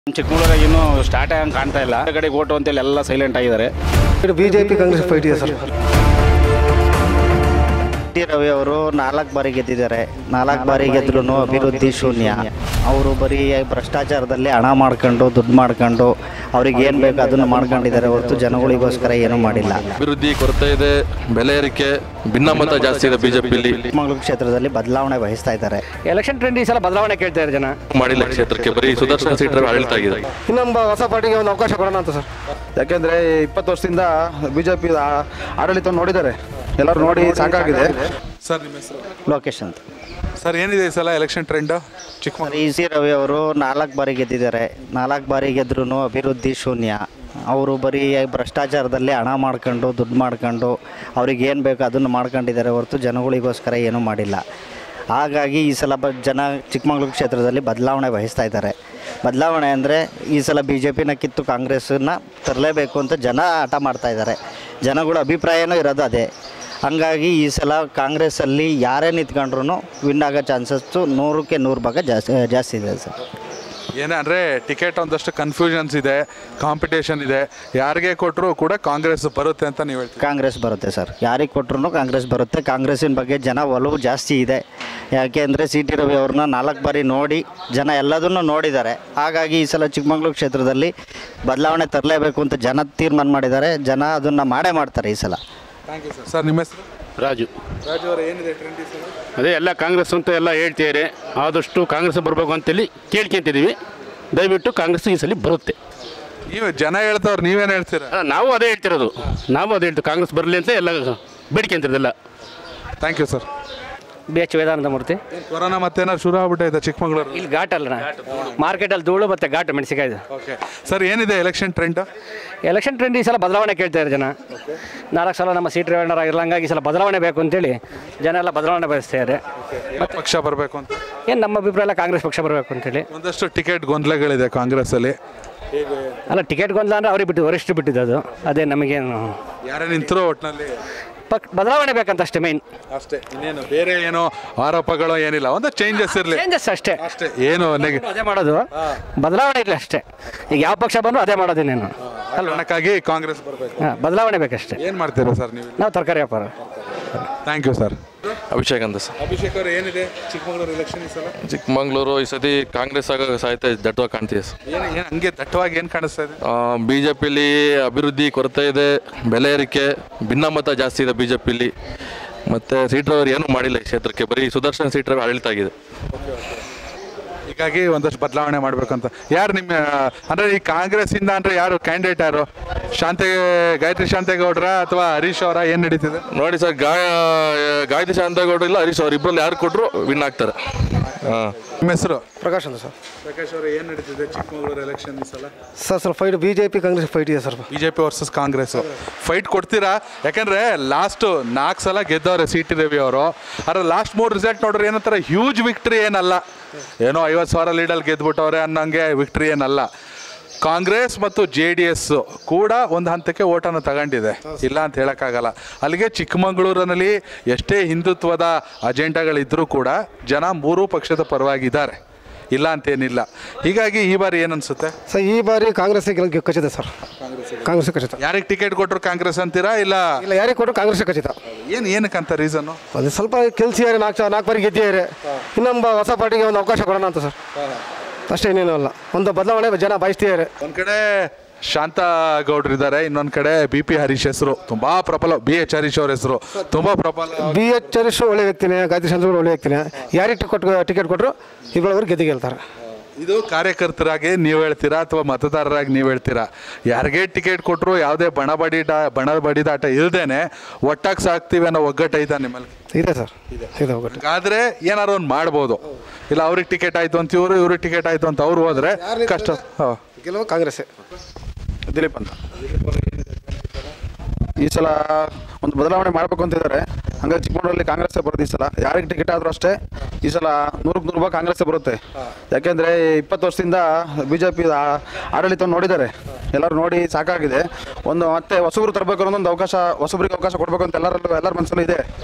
ಚಿಕ್ಕಮಗಳೂರಾಗ ಇನ್ನೂ ಸ್ಟಾರ್ಟ್ ಆಗಂಗೆ ಕಾಣ್ತಾ ಇಲ್ಲ ಆ ಕಡೆ ಓಟು ಅಂತೇಳಿ ಎಲ್ಲ ಸೈಲೆಂಟ್ ಆಗಿದ್ದಾರೆ ಇದು B J P Congress fight ಇದೆ ಸರ್ ಟಿ ರವಿ ಅವರು ನಾಲ್ಕು ಬಾರಿ ಗೆದ್ದಿದ್ದಾರೆ ನಾಲ್ಕು ಬಾರಿ ಗೆದ್ರೂ ಅಭಿವೃದ್ಧಿ ಶೂನ್ಯ ಅವರು ಬರೀ ಭ್ರಷ್ಟಾಚಾರದಲ್ಲಿ ಹಣ ಮಾಡ್ಕೊಂಡು ದುಡ್ಡು ಮಾಡ್ಕೊಂಡು ಅವ್ರಿಗೆ ಏನು ಬೇಕು ಅದನ್ನು ಮಾಡ್ಕೊಂಡಿದ್ದಾರೆ ಹೊರತು ಜನಗಳಿಗೋಸ್ಕರ ಏನೂ ಮಾಡಿಲ್ಲ ಅಭಿವೃದ್ಧಿ ಕೊರತೆ ಇದೆ ಬೆಲೆ ಏರಿಕೆ ಭಿನ್ನಮತ ಜಾಸ್ತಿ ಇದೆ ಬಿಜೆಪಿಲಿ ಚಿಕ್ಕಮಗಳೂರು ಕ್ಷೇತ್ರದಲ್ಲಿ ಬದಲಾವಣೆ ವಹಿಸ್ತಾ ಇದ್ದಾರೆ ಎಲೆಕ್ಷನ್ ಟ್ರೆಂಡ್ ಈ ಸಲ ಬದಲಾವಣೆ ಕೇಳ್ತಾರೆ ಜನ ಮಾಡಿಲ್ಲ ಕ್ಷೇತ್ರಕ್ಕೆ ಬರೀ ಸುದರ್ಶನ್ ಸೀಟರ್ ಆಡಳಿತ ಆಗಿದೆ ಇನ್ನೊಬ್ಬ ಹೊಸ ಪಾರ್ಟಿಗೆ ಒಂದು ಅವಕಾಶ ಕೊಡೋಣ ಅಂತ ಸರ್ ಯಾಕೆಂದರೆ ಇಪ್ಪತ್ತು ವರ್ಷದಿಂದ ಬಿ ಜೆ ಪಿ ಆಡಳಿತ ನೋಡಿದ್ದಾರೆ ಎಲ್ಲರೂ ನೋಡಿ ಸಾಕಾಗಿದೆ ಸರ್ ನಿಮ್ಮ ಹೆಸರು ಲೋಕೇಶ್ ಅಂತ ಸರ್ ಏನಿದೆ ಈ ಸಲ election trend Chikkamagaluru E C Ravi ಅವರು ನಾಲ್ಕು ಬಾರಿ ಗೆದ್ದಿದ್ದಾರೆ ನಾಲ್ಕು ಬಾರಿ ಗೆದ್ರೂ ಅಭಿವೃದ್ಧಿ ಶೂನ್ಯ ಅವರು ಬರೀ ಭ್ರಷ್ಟಾಚಾರದಲ್ಲಿ ಹಣ ಮಾಡ್ಕೊಂಡು ದುಡ್ಡು ಮಾಡ್ಕೊಂಡು ಅವ್ರಿಗೆ ಏನು ಬೇಕು ಅದನ್ನು ಮಾಡ್ಕೊಂಡಿದ್ದಾರೆ ಹೊರತು ಜನಗಳಿಗೋಸ್ಕರ ಏನೂ ಮಾಡಿಲ್ಲ ಹಾಗಾಗಿ ಈ ಸಲ ಬ ಜನ ಚಿಕ್ಕಮಗಳೂರು ಕ್ಷೇತ್ರದಲ್ಲಿ ಬದಲಾವಣೆ ವಹಿಸ್ತಾ ಇದ್ದಾರೆ ಬದಲಾವಣೆ ಅಂದರೆ ಈ ಸಲ ಬಿ ಜೆ ಪಿನ ಕಿತ್ತು ಕಾಂಗ್ರೆಸ್ಸನ್ನ ತರಲೇಬೇಕು ಅಂತ ಜನ ಹಠ ಮಾಡ್ತಾ ಇದ್ದಾರೆ ಜನಗಳ ಅಭಿಪ್ರಾಯನೂ ಇರೋದು ಅದೇ ಹಂಗಾಗಿ ಈ ಸಲ ಕಾಂಗ್ರೆಸ್ಸಲ್ಲಿ ಯಾರೇ ನಿಂತ್ಕೊಂಡ್ರು ವಿನ್ ಆಗೋ ಚಾನ್ಸಸ್ಸು ನೂರಕ್ಕೆ ನೂರು ಭಾಗ ಜಾಸ್ತಿ ಜಾಸ್ತಿ ಇದೆ ಸರ್ ಏನೇ ಅಂದರೆ ಟಿಕೆಟ್ ಒಂದಷ್ಟು ಕನ್ಫ್ಯೂಷನ್ಸ್ ಇದೆ ಕಾಂಪಿಟೇಷನ್ ಇದೆ ಯಾರಿಗೆ ಕೊಟ್ಟರು ಕೂಡ ಕಾಂಗ್ರೆಸ್ ಬರುತ್ತೆ ಅಂತ ನೀವು ಹೇಳ್ತೀವಿ ಕಾಂಗ್ರೆಸ್ ಬರುತ್ತೆ ಸರ್ ಯಾರಿಗೆ ಕೊಟ್ಟರು ಕಾಂಗ್ರೆಸ್ ಬರುತ್ತೆ ಕಾಂಗ್ರೆಸ್ಸಿನ ಬಗ್ಗೆ ಜನ ಒಲವು ಜಾಸ್ತಿ ಇದೆ ಯಾಕೆ ಅಂದರೆ ಸಿ ಟಿ ರವಿ ಅವ್ರನ್ನ ನಾಲ್ಕು ಬಾರಿ ನೋಡಿ ಜನ ಎಲ್ಲದನ್ನು ನೋಡಿದ್ದಾರೆ ಹಾಗಾಗಿ ಈ ಸಲ ಚಿಕ್ಕಮಗಳೂರು ಕ್ಷೇತ್ರದಲ್ಲಿ ಬದಲಾವಣೆ ತರಲೇಬೇಕು ಅಂತ ಜನ ತೀರ್ಮಾನ ಮಾಡಿದ್ದಾರೆ ಜನ ಅದನ್ನು ಮಾಡೇ ಮಾಡ್ತಾರೆ ಈ ಸಲ ಥ್ಯಾಂಕ್ ಯು ಸರ್ ಸರ್ ನಿಮ್ಮ ಹೆಸರು ರಾಜು ರಾಜು ಅವರ ಏನಿದೆ ಟ್ರೆಂಡ್ ಈ ಸಲ ಅದೇ ಎಲ್ಲ ಕಾಂಗ್ರೆಸ್ ಅಂತ ಎಲ್ಲ ಹೇಳ್ತಿದ್ದಾರೆ ಆದಷ್ಟು ಕಾಂಗ್ರೆಸ್ ಬರಬೇಕು ಅಂತೇಳಿ ಕೇಳ್ಕೊಂತಿದ್ದೀವಿ ದಯವಿಟ್ಟು ಕಾಂಗ್ರೆಸ್ ಈ ಸಲ ಬರುತ್ತೆ ನೀವು ಜನ ಹೇಳ್ತವ್ರು ನೀವೇನು ಹೇಳ್ತೀರಾ ಅಲ್ಲ, ನಾವು ಅದೇ ಹೇಳ್ತಿರೋದು ನಾವು ಅದೇ ಹೇಳ್ತೀವಿ ಕಾಂಗ್ರೆಸ್ ಬರಲಿ ಅಂತ ಎಲ್ಲ ಬೇಡ್ಕೊಂತಿರೋದೆಲ್ಲ thank you sir B H Vedananda Murthy corona ಮತ್ತೇನಾದ್ರು ಶುರು ಆಗ್ಬಿಟ್ಟೈತೆ ಚಿಕ್ಕಮಗಳೂರು ಇಲ್ಲಿ ಘಾಟ್ ಅಲ್ಲ ಮಾರ್ಕೆಟಲ್ಲಿ ಧೂಳು ಮತ್ತು ಘಾಟ್ ಮೆಣಸಿಕಾಯ್ದು ಓಕೆ ಸರ್ ಏನಿದೆ ಎಲೆಕ್ಷನ್ ಟ್ರೆಂಡ್ ಎಲೆಕ್ಷನ್ ಟ್ರೆಂಡ್ ಈ ಸಲ ಬದಲಾವಣೆ ಕೇಳ್ತಾರೆ ಜನ ನಾಲ್ಕು ಸಲ ನಮ್ಮ ಸೀಟ್ ರೇವಣ್ಣರಾಗಿರಲ್ಲ ಹಂಗಾಗಿ ಈ ಸಲ ಬದಲಾವಣೆ ಬೇಕು ಅಂತೇಳಿ ಜನ ಎಲ್ಲ ಬದಲಾವಣೆ ಬಯಸ್ತಾರೆ ಯಾವ ಪಕ್ಷ ಬರಬೇಕು ಅಂತ ಏನು ನಮ್ಮ ಅಭಿಪ್ರಾಯ ಎಲ್ಲ ಕಾಂಗ್ರೆಸ್ ಪಕ್ಷ ಬರಬೇಕು ಅಂತೇಳಿ ಒಂದಷ್ಟು ಟಿಕೆಟ್ ಗೊಂದಲಗಳಿದೆ ಕಾಂಗ್ರೆಸ್ಸಲ್ಲಿ ಅಲ್ಲ ಟಿಕೆಟ್ ಗೊಂದಲ ಅಂದರೆ ಅವ್ರಿಗೆ ಬಿಟ್ಟು ವರಿಷ್ಠ ಬಿಟ್ಟಿದ್ದು ಅದು ಅದೇ ನಮಗೇನು ಯಾರೇ ನಿಂತರೂ ಒಟ್ಟಿನಲ್ಲಿ ಪಕ್ ಬದಲಾವಣೆ ಬೇಕಂತ ಅಷ್ಟೇ ಮೈನ್ ಅಷ್ಟೇ ಇನ್ನೇನು ಬೇರೆ ಏನೋ ಆರೋಪಗಳು ಏನಿಲ್ಲ ಒಂದು ಚೇಂಜಸ್ ಇರಲಿ ಚೇಂಜಸ್ ಅಷ್ಟೇ ಅಷ್ಟೇ ಏನು ನೆಗೆ ಅದೇ ಮಾಡೋದು ಬದಲಾವಣೆ ಇಲ್ಲ ಅಷ್ಟೇ ಈಗ ಯಾವ ಪಕ್ಷ ಬಂದರೂ ಅದೇ ಮಾಡೋದೇನೇನು ಕಾರಣಕ್ಕಾಗಿ ಕಾಂಗ್ರೆಸ್ ಬರಬೇಕು ಹಾಂ ಬದಲಾವಣೆ ಬೇಕಷ್ಟೇ ಏನು ಮಾಡ್ತೀರಾ ಸರ್ ನೀವು ನಾವು ತರಕಾರಿ ವ್ಯಾಪಾರ ಥ್ಯಾಂಕ್ ಯು ಸರ್ ಅಭಿಷೇಕ್ ಅಂತ ಸರ್ ಅಭಿಷೇಕ್ ಅವರು ಏನಿದೆ ಚಿಕ್ಕಮಗಳೂರು ಎಲೆಕ್ಷನ್ ಈ ಸಲ ಚಿಕ್ಕಮಂಗ್ಳೂರು ಈ ಸತಿ ಕಾಂಗ್ರೆಸ್ ಆಗೋ ಸಾಹಿತ್ಯ ದಟ್ಟವಾಗಿ ಕಾಣ್ತಿದೆ ಸರ್ ಏನು ಏನು ಹಂಗೆ ದಟ್ಟವಾಗಿ ಏನು ಕಾಣಿಸ್ತಾ ಇದೆ ಬಿ ಜೆ ಪಿಲಿ ಅಭಿವೃದ್ಧಿ ಕೊರತೆ ಇದೆ ಬೆಲೆ ಏರಿಕೆ ಭಿನ್ನಮತ ಜಾಸ್ತಿ ಇದೆ ಬಿ ಜೆ ಪಿಲಿ ಮತ್ತು ಸೀಟರ್ ಅವ್ರು ಏನೂ ಮಾಡಿಲ್ಲ ಈ ಕ್ಷೇತ್ರಕ್ಕೆ ಬರೀ ಸುದರ್ಶನ್ ಸೀಟರ್ ಆಡಳಿತ ಆಗಿದೆ ಹೀಗಾಗಿ ಒಂದಷ್ಟು ಬದಲಾವಣೆ ಮಾಡಬೇಕಂತ ಯಾರು ನಿಮ್ಮ ಅಂದರೆ ಈ ಕಾಂಗ್ರೆಸ್ಸಿಂದ ಅಂದರೆ ಯಾರು ಕ್ಯಾಂಡಿಡೇಟ್ ಯಾರು ಶಾಂತಿ ಗಾಯತ್ರಿ ಶಾಂತೇಗೌಡರ ಅಥವಾ ಹರೀಶ್ ಅವರ ಏನು ನಡೀತಿದೆ ನೋಡಿ ಸರ್ ಗಾಯ ಗಾಯತ್ರಿ ಶಾಂತಗೌಡ ಇಲ್ಲ ಹರೀಶ್ ಅವ್ರು ಇಬ್ಬರಲ್ಲಿ ಯಾರು ಕೊಟ್ಟರು ವಿನ್ ಆಗ್ತಾರೆ ಹಾಂ ನಿಮ್ಮ ಹೆಸರು ಪ್ರಕಾಶ್ ಅಂತ ಸರ್ ಪ್ರಕಾಶ್ ಅವರು ಏನು ನಡೀತಿದೆ ಚಿಕ್ಕಮಗಳೂರು ಎಲೆಕ್ಷನ್ ಈ ಸಲ sir sir fight B J P Congress fight ಇದೆ sir B J P versus Congress fight ಕೊಡ್ತೀರಾ ಯಾಕಂದ್ರೆ ಲಾಸ್ಟ್ ನಾಲ್ಕು ಸಲ ಗೆದ್ದವ್ರೆ ಸಿ ಟಿ ರವಿ ಅವರು ಆದರೆ ಲಾಸ್ಟ್ ಮೂರು ರಿಸಲ್ಟ್ ನೋಡ್ರಿ ಏನಂತಾರೆ ಹ್ಯೂಜ್ ವಿಕ್ಟ್ರಿ ಏನಲ್ಲ ಏನೋ ಐವತ್ತು ಸಾವಿರ ಲೀಡಲ್ಲಿ ಗೆದ್ಬಿಟ್ಟವ್ರೆ ಅನ್ನೋಂಗೆ ವಿಕ್ಟ್ರಿ ಏನಲ್ಲ ಕಾಂಗ್ರೆಸ್ ಮತ್ತು ಜೆ ಡಿ ಎಸ್ ಕೂಡ ಒಂದು ಹಂತಕ್ಕೆ ಓಟನ್ನು ತಗೊಂಡಿದೆ ಇಲ್ಲ ಅಂತ ಹೇಳೋಕ್ಕಾಗಲ್ಲ ಅಲ್ಲಿಗೆ ಚಿಕ್ಕಮಗಳೂರಿನಲ್ಲಿ ಎಷ್ಟೇ ಹಿಂದುತ್ವದ ಅಜೆಂಡಾಗಳಿದ್ದರೂ ಕೂಡ ಜನ ಮೂರೂ ಪಕ್ಷದ ಪರವಾಗಿದ್ದಾರೆ ಇಲ್ಲ ಅಂತೇನಿಲ್ಲ ಹೀಗಾಗಿ ಈ ಬಾರಿ ಏನನ್ಸುತ್ತೆ ಸರ್ ಈ ಬಾರಿ ಕಾಂಗ್ರೆಸ್ ಖಚಿತ ಸರ್ ಕಾಂಗ್ರೆಸ್ ಖಚಿತ ಯಾರಿಗೆ ಟಿಕೆಟ್ ಕೊಟ್ಟರು ಕಾಂಗ್ರೆಸ್ ಅಂತೀರಾ ಇಲ್ಲ ಇಲ್ಲ ಯಾರಿಗೆ ಕೊಟ್ಟರು ಕಾಂಗ್ರೆಸ್ ಖಚಿತ ಏನು ಏನಕ್ಕಂತ ರೀಸನ್ನು ಅದು ಸ್ವಲ್ಪ ಕೆಲ್ಸಿದ್ದಾರೆ ನಾಲ್ಕು ನಾಲ್ಕು ಬಾರಿ ಗೆದ್ದಿದ್ದಾರೆ ಇನ್ನೊಬ್ಬ ಹೊಸ ಪಾರ್ಟಿಗೆ ಒಂದು ಅವಕಾಶ ಕೊಡೋಣ ಅಂತ ಸರ್ ಅಷ್ಟೇ ಇನ್ನೇನು ಅಲ್ಲ ಒಂದು ಬದಲಾವಣೆ ಜನ ಬಯಸ್ತಿದ್ದಾರೆ ಒಂದು ಕಡೆ ಶಾಂತ ಗೌಡ್ರು ಇದ್ದಾರೆ ಇನ್ನೊಂದು ಕಡೆ ಬಿ ಪಿ ಹರೀಶ್ ಹೆಸರು ತುಂಬಾ ಪ್ರಬಲ ಬಿ ಎಚ್ ಹರೀಶ್ ಅವ್ರ ಹೆಸರು ತುಂಬಾ ಪ್ರಬಲ ಬಿ ಎಚ್ ಹರೀಶ್ ಒಳ್ಳೆ ವ್ಯಕ್ತಿನೇ ಗಾಯತ್ರಿ ಚಂದ್ರ ಒಳ್ಳೆ ವ್ಯಕ್ತಿನೇ ಯಾರಿಗೆ ಟಿಕೆಟ್ ಟಿಕೆಟ್ ಕೊಟ್ಟರು ಇಬ್ಬರವರು ಗೆದ್ದು ಗೆಲ್ತಾರೆ ಇದು ಕಾರ್ಯಕರ್ತರಾಗಿ ನೀವು ಹೇಳ್ತೀರಾ ಅಥವಾ ಮತದಾರರಾಗಿ ನೀವು ಹೇಳ್ತೀರಾ ಯಾರಿಗೆ ಟಿಕೆಟ್ ಕೊಟ್ಟರು ಯಾವುದೇ ಬಣ ಬಡಿದ ಬಣ ಬಡಿದಾಟ ಇಲ್ದೇನೆ ಒಟ್ಟಾಗಿ ಸಾಕ್ತೀವಿ ಅನ್ನೋ ಒಗ್ಗಟ್ಟೈತ ನಿಮ್ಮಲ್ಲಿ ಇದೆ ಸರ್ ಇದೆ ಹೋಗ್ಬಿಟ್ಟು ಆದ್ರೆ ಏನಾರು ಒಂದು ಮಾಡ್ಬೋದು ಇಲ್ಲ ಅವ್ರಿಗೆ ಟಿಕೆಟ್ ಆಯ್ತು ಅಂತ ಇವರು ಇವ್ರಿಗೆ ಟಿಕೆಟ್ ಆಯ್ತು ಅಂತ ಅವ್ರು ಹೋದ್ರೆ ಕಷ್ಟ ಹಾಂ ಗೆಲುವು ಕಾಂಗ್ರೆಸ್ಸೇ ದಿಲೀಪ್ ಅಂತ ಈ ಸಲ ಒಂದು ಬದಲಾವಣೆ ಮಾಡಬೇಕು ಅಂತಿದ್ದಾರೆ ಹಂಗಾಗಿ ಚಿಕ್ಕಮಗಳೂರಲ್ಲಿ ಕಾಂಗ್ರೆಸ್ಸೇ ಬರುತ್ತೆ ಈ ಸಲ ಯಾರಿಗೆ ಟಿಕೆಟ್ ಆದರೂ ಅಷ್ಟೇ ಈ ಸಲ ನೂರಕ್ಕೆ ನೂರು ರೂಪಾಯಿ ಕಾಂಗ್ರೆಸ್ಸೇ ಬರುತ್ತೆ ಯಾಕೆಂದರೆ ಇಪ್ಪತ್ತು ವರ್ಷದಿಂದ ಬಿ ಜೆ ಪಿ ಆಡಳಿತ ನೋಡಿದ್ದಾರೆ ಎಲ್ಲರೂ ನೋಡಿ ಸಾಕಾಗಿದೆ ಒಂದು ಮತ್ತೆ ಹೊಸಬ್ರು ತರಬೇಕು ಅನ್ನೋ ಒಂದು ಅವಕಾಶ ಹೊಸಬ್ರಿಗೆ ಅವಕಾಶ ಕೊಡಬೇಕು ಅಂತ ಎಲ್ಲರಲ್ಲೂ ಎಲ್ಲರ ಮನಸ್ಸಲ್ಲೂ ಇದೆ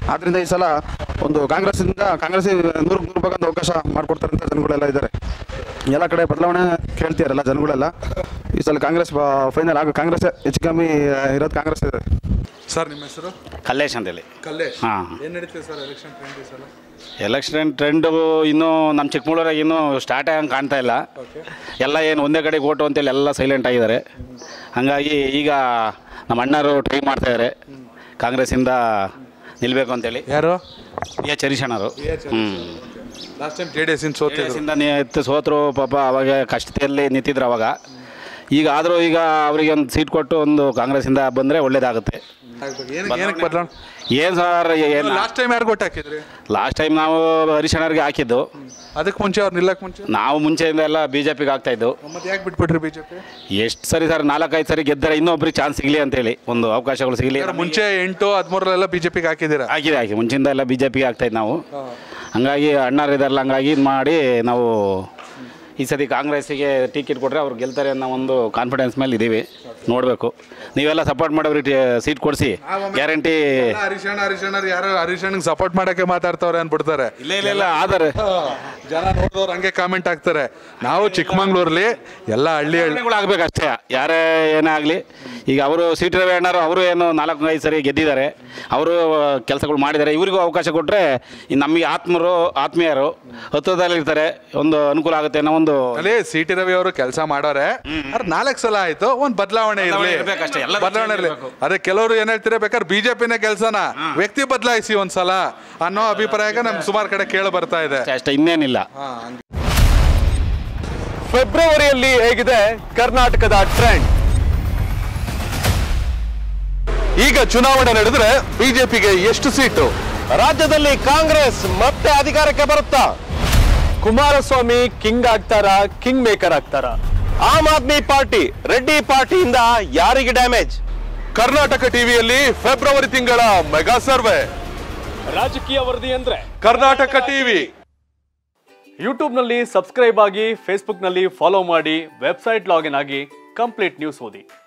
ಆದ್ದರಿಂದ ಈ ಸಲ ಒಂದು ಕಾಂಗ್ರೆಸ್ಸಿಂದ ಕಾಂಗ್ರೆಸ್ ನೂರು ನೂರು ಭಾಗ ಒಂದು ಅವಕಾಶ ಮಾಡಿಕೊಡ್ತಾರೆ ಅಂತ ಜನಗಳೆಲ್ಲ ಇದ್ದಾರೆ ಎಲ್ಲ ಕಡೆ ಬದಲಾವಣೆ ಕೇಳ್ತಿಯಾರಲ್ಲ ಜನಗಳೆಲ್ಲ ಈ ಸಲ ಕಾಂಗ್ರೆಸ್ ಫೈನಲ್ ಆಗ ಕಾಂಗ್ರೆಸ್ ಹೆಚ್ಚು ಕಮ್ಮಿ ಇರೋದು ಕಾಂಗ್ರೆಸ್ ಇದೆ ಸರ್ ನಿಮ್ಮ ಹೆಸರು ಕಲ್ಲೇಶ್ ಅಂತೇಳಿ ಕಲ್ಲೇಶ್ ಹಾಂ ಏನ್ ನಡೀತಿದೆ ಸರ್ ಎಲೆಕ್ಷನ್ ಟ್ರೆಂಡ್ ಈ ಸಲ ಎಲೆಕ್ಷನ್ ಟ್ರೆಂಡು ಇನ್ನೂ ನಮ್ಮ ಚಿಕ್ಕಮಗಳೂರಾಗ ಇನ್ನೂ ಸ್ಟಾರ್ಟ್ ಆಗಂಗೆ ಕಾಣ್ತಾ ಇಲ್ಲ ಎಲ್ಲ ಏನು ಒಂದೇ ಕಡೆಗೆ ಓಟು ಅಂತೇಳಿ ಎಲ್ಲ ಸೈಲೆಂಟ್ ಆಗಿದ್ದಾರೆ ಹಾಗಾಗಿ ಈಗ ನಮ್ಮ ಅಣ್ಣರು ಟ್ರೈ ಮಾಡ್ತಾಯಿದ್ದಾರೆ ಕಾಂಗ್ರೆಸ್ಸಿಂದ ನಿಲ್ಲಬೇಕು ಅಂತೇಳಿ ಯಾರು ಎ ಚರೀಶಣ್ಣರು ಹ್ಞೂ last time J D S ಇನ್ ಸೋತಿದ್ರು ಕಾಂಗ್ರೆಸ್ಸಿಂದ ನಿಂತು ಸೋತರು ಪಾಪ ಅವಾಗ ಕಷ್ಟದಲ್ಲಿ ನಿಂತಿದ್ರು ಅವಾಗ ಈಗ ಆದರೂ ಈಗ ಅವರಿಗೆ ಒಂದು ಸೀಟ್ ಕೊಟ್ಟು ಒಂದು ಕಾಂಗ್ರೆಸ್ಸಿಂದ ಬಂದರೆ ಒಳ್ಳೇದಾಗುತ್ತೆ ಏನಕ್ಕೆ ಏನಕ್ಕೆ ಬದಲಾವಣೆ ಏನು ಸರ್ ಏನು ಲಾಸ್ಟ್ ಟೈಮ್ ಯಾರು ಕೊಟ್ಟು ಹಾಕಿದ್ರಿ ಲಾಸ್ಟ್ ಟೈಮ್ ನಾವು ಹರಿಶಣ್ಣರಿಗೆ ಹಾಕಿದ್ದು ಅದಕ್ಕೆ ಮುಂಚೆ ಅವ್ರು ನಿಲ್ಲಕ್ ಮುಂಚೆ ನಾವು ಮುಂಚೆಯಿಂದ ಎಲ್ಲ ಬಿ ಜೆ ಪಿಗೆ ಆಗ್ತಾಯಿದ್ದು ಮತ್ತೆ ಯಾಕೆ ಬಿಟ್ಬಿಟ್ರಿ ಬಿಜೆಪಿ ಎಷ್ಟು ಸರಿ ಸರ್ ನಾಲ್ಕೈದು ಸರಿ ಗೆದ್ದರೆ ಇನ್ನೊಬ್ರಿಗೆ ಚಾನ್ಸ್ ಸಿಗಲಿ ಅಂತೇಳಿ ಒಂದು ಅವಕಾಶಗಳು ಸಿಗಲಿ ಮುಂಚೆ ಎಂಟು ಹದಿಮೂರರೆಲ್ಲ ಬಿಜೆಪಿಗೆ ಹಾಕಿದ್ದೀರಾ ಆಗಿದೆ ಆಗಿದೆ ಮುಂಚಿಂದ ಎಲ್ಲ ಬಿ ಜೆ ಪಿಗೆ ಆಗ್ತಾಯಿದ್ದು ನಾವು ಹಂಗಾಗಿ ಅಣ್ಣರಿದಾರಲ್ಲ ಹಂಗಾಗಿ ಇದು ಮಾಡಿ ನಾವು ಈ ಸತಿ ಕಾಂಗ್ರೆಸ್ಸಿಗೆ ಟಿಕೆಟ್ ಕೊಟ್ಟರೆ ಅವ್ರು ಗೆಲ್ತಾರೆ ಅನ್ನೋ ಒಂದು ಕಾನ್ಫಿಡೆನ್ಸ್ ಮೇಲೆ ಇದ್ದೀವಿ ನೋಡಬೇಕು ನೀವೆಲ್ಲ ಸಪೋರ್ಟ್ ಮಾಡೋರಿಗೆ ಸೀಟ್ ಕೊಡಿಸಿ ಗ್ಯಾರಂಟಿ ಹರಿಶಣ್ಣ ಹರಿಶಣ್ಣ ಯಾರು ಹರಿಶಣ್ಣಗೆ ಸಪೋರ್ಟ್ ಮಾಡಕ್ಕೆ ಮಾತಾಡ್ತವ್ರೆ ಅನ್ಬಿಡ್ತಾರೆ ಇಲ್ಲ ಇಲ್ಲ ಇಲ್ಲ ಆದರೆ ಜನ ನೋಡಿದವ್ರು ಹಂಗೆ ಕಾಮೆಂಟ್ ಹಾಕ್ತಾರೆ ನಾವು ಚಿಕ್ಕಮಂಗ್ಳೂರ್ಲಿ ಎಲ್ಲ ಹಳ್ಳಿ ಹಳ್ಳಿ ಆಗ್ಬೇಕು ಅಷ್ಟೇ ಯಾರೇ ಏನೇ ಆಗಲಿ ಈಗ ಅವರು ಸೀಟ್ ರವಿ ಅಣ್ಣರು ಅವರು ಏನು ನಾಲ್ಕು ಐದು ಸರಿ ಗೆದ್ದಿದ್ದಾರೆ ಅವರು ಕೆಲಸಗಳು ಮಾಡಿದ್ದಾರೆ ಇವರಿಗೂ ಅವಕಾಶ ಕೊಟ್ಟರೆ ನಮಗೆ ಆತ್ಮರು ಆತ್ಮೀಯರು ಹತ್ತಿರದಲ್ಲಿರ್ತಾರೆ ಒಂದು ಅನುಕೂಲ ಆಗುತ್ತೆ ಅನ್ನೋ ಒಂದು ಅಲ್ಲಿ ಸಿ ಟಿ ರವಿ ಅವರು ಕೆಲಸ ಮಾಡೋರೆ ಅವ್ರು ನಾಲ್ಕು ಸಲ ಆಯ್ತು ಒಂದ್ ಬದಲಾವಣೆ ಇರಲಿ ಇರ್ಬೇಕಷ್ಟೇ, ಎಲ್ಲ ಬದಲಾವಣೆ ಇರಲಿ ಅದೇ ಕೆಲವರು ಏನ್ ಹೇಳ್ತಾರೆ ಬೇಕಾದ್ರೆ ಬಿಜೆಪಿನ ಕೆಲಸನ ವ್ಯಕ್ತಿ ಬದಲಾಯಿಸಿ ಒಂದ್ಸಲ ಅನ್ನೋ ಅಭಿಪ್ರಾಯ ನಮ್ಗೆ ಸುಮಾರು ಕಡೆ ಕೇಳ ಬರ್ತಾ ಇದೆ ಅಷ್ಟೇ ಅಷ್ಟೇ ಇನ್ನೇನಿಲ್ಲ ಫೆಬ್ರವರಿಯಲ್ಲಿ ಹೇಗಿದೆ ಕರ್ನಾಟಕದ ಟ್ರೆಂಡ್ ಈಗ ಚುನಾವಣೆ ನಡೆದ್ರೆ ಬಿಜೆಪಿಗೆ ಎಷ್ಟು ಸೀಟು ರಾಜ್ಯದಲ್ಲಿ ಕಾಂಗ್ರೆಸ್ ಮತ್ತೆ ಅಧಿಕಾರಕ್ಕೆ ಬರುತ್ತಾ ಕುಮಾರಸ್ವಾಮಿ ಕಿಂಗ್ ಆಗ್ತಾರ ಕಿಂಗ್ ಮೇಕರ್ ಆಗ್ತಾರ ಆಮ್ ಆದ್ಮಿ ಪಾರ್ಟಿ ರೆಡ್ಡಿ ಪಾರ್ಟಿಯಿಂದ ಯಾರಿಗೆ ಡ್ಯಾಮೇಜ್ ಕರ್ನಾಟಕ ಟಿವಿಯಲ್ಲಿ ಫೆಬ್ರವರಿ ತಿಂಗಳ ಮೆಗಾ ಸರ್ವೆ ರಾಜಕೀಯ ವರದಿ ಅಂದ್ರೆ ಕರ್ನಾಟಕ ಟಿವಿ ಯೂಟ್ಯೂಬ್ನಲ್ಲಿ ಸಬ್ಸ್ಕ್ರೈಬ್ ಆಗಿ ಫೇಸ್ಬುಕ್ನಲ್ಲಿ ಫಾಲೋ ಮಾಡಿ ವೆಬ್ಸೈಟ್ ಲಾಗಿನ್ ಆಗಿ ಕಂಪ್ಲೀಟ್ ನ್ಯೂಸ್ ಓದಿ